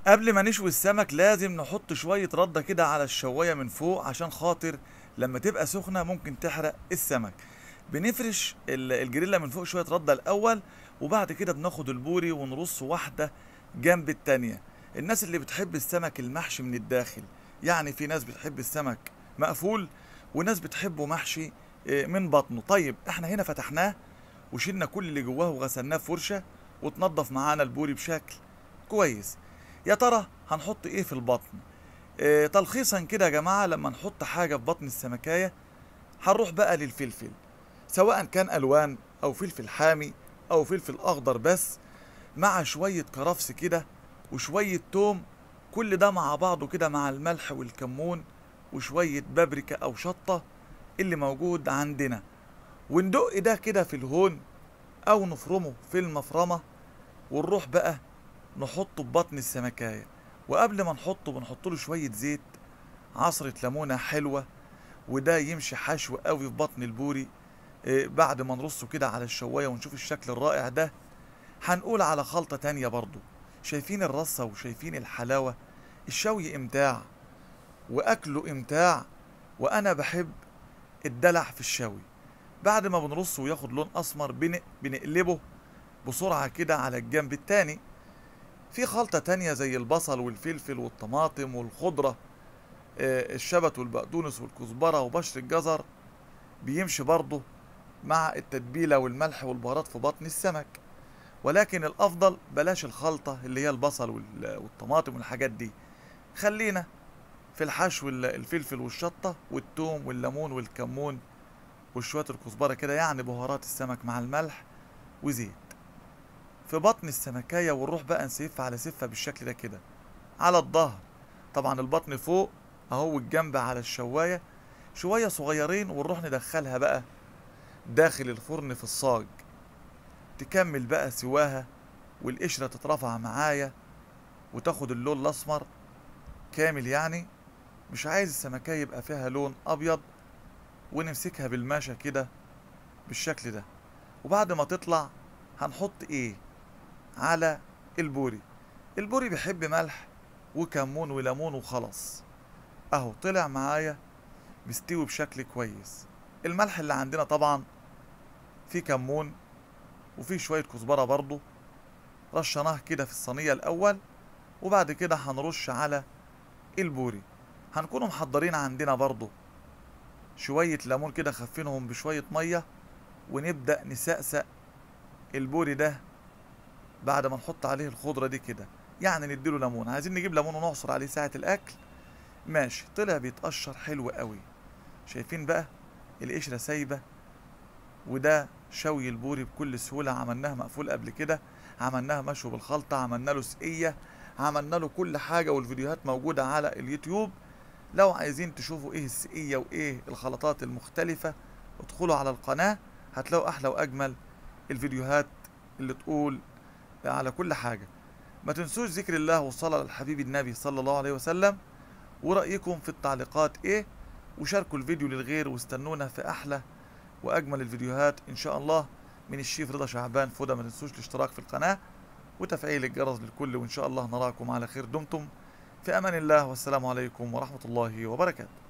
قبل ما نشوي السمك لازم نحط شوية ردة كده على الشواية من فوق عشان خاطر لما تبقى سخنة ممكن تحرق السمك بنفرش ال- الجريلا من فوق شوية ردة الأول وبعد كده بناخد البوري ونرص واحدة جنب التانية الناس اللي بتحب السمك المحشي من الداخل يعني في ناس بتحب السمك مقفول وناس بتحبه محشي آه، من بطنه طيب احنا هنا فتحناه وشلنا كل اللي جواه وغسلناه بفرشة وتنضف معانا البوري بشكل كويس يا ترى هنحط ايه في البطن اه تلخيصا كده يا جماعة لما نحط حاجة في بطن السمكاية هنروح بقى للفلفل سواء كان ألوان أو فلفل حامي أو فلفل أخضر بس مع شوية كرفس كده وشوية توم كل ده مع بعضه كده مع الملح والكمون وشوية بابريكا أو شطة اللي موجود عندنا وندق ده كده في الهون أو نفرمه في المفرمة ونروح بقى نحطه في بطن السمكاية وقبل ما نحطه بنحط له شوية زيت عصرة ليمونة حلوة وده يمشي حشو قوي في بطن البوري إيه، بعد ما نرصه كده على الشواية ونشوف الشكل الرائع ده هنقول على خلطة تانية برضو شايفين الرصة وشايفين الحلاوة الشوي امتاع واكله امتاع وانا بحب الدلع في الشوي بعد ما بنرصه وياخد لون اسمر بن- بنقلبه بسرعة كده على الجنب التاني في خلطة تانية زي البصل والفلفل والطماطم والخضرة آه، الشبت والبقدونس والكزبرة وبشر الجزر بيمشي برضه مع التتبيلة والملح والبهارات في بطن السمك ولكن الأفضل بلاش الخلطة اللي هي البصل وال- والطماطم والحاجات دي خلينا في الحشو ال- الفلفل والشطة والثوم والليمون والكمون وشوية الكزبرة كده يعني بهارات السمك مع الملح وزيت في بطن السمكية ونروح بقى نسيفها على سفة بالشكل ده كده على الظهر طبعا البطن فوق اهو الجنب على الشواية شوية صغيرين ونروح ندخلها بقى داخل الفرن في الصاج تكمل بقى سواها والقشرة تترفع معايا وتاخد اللون الأسمر كامل يعني مش عايز السمكية يبقى فيها لون أبيض ونمسكها بالماشة كده بالشكل ده وبعد ما تطلع هنحط ايه على البوري البوري بيحب ملح وكمون وليمون وخلاص اهو طلع معايا مستوي بشكل كويس الملح اللي عندنا طبعا فيه كمون وفيه شوية كزبرة برضو رشناه كده في الصينية الأول وبعد كده هنرش على البوري هنكونوا محضرين عندنا برضو شوية ليمون كده خفينهم بشوية مية ونبدأ نسقسق البوري ده بعد ما نحط عليه الخضرة دي كده يعني نديله ليمون عايزين نجيب ليمون ونعصر عليه ساعة الأكل ماشي طلع بيتقشر حلو قوي شايفين بقى القشرة سايبة وده شوي البوري بكل سهولة عملناها مقفول قبل كده عملناها مشوي بالخلطة عملنا له سقية عملنا له كل حاجة والفيديوهات موجودة على اليوتيوب لو عايزين تشوفوا ايه السقية وايه الخلطات المختلفة ادخلوا على القناة هتلاقوا احلى واجمل الفيديوهات اللي تقول على كل حاجة ما تنسوش ذكر الله والصلاة على الحبيب النبي صلى الله عليه وسلم ورأيكم في التعليقات ايه وشاركوا الفيديو للغير واستنونا في احلى واجمل الفيديوهات ان شاء الله من الشيف رضا شعبان فودا ما تنسوش الاشتراك في القناة وتفعيل الجرس للكل وان شاء الله نراكم على خير دمتم في امان الله والسلام عليكم ورحمة الله وبركاته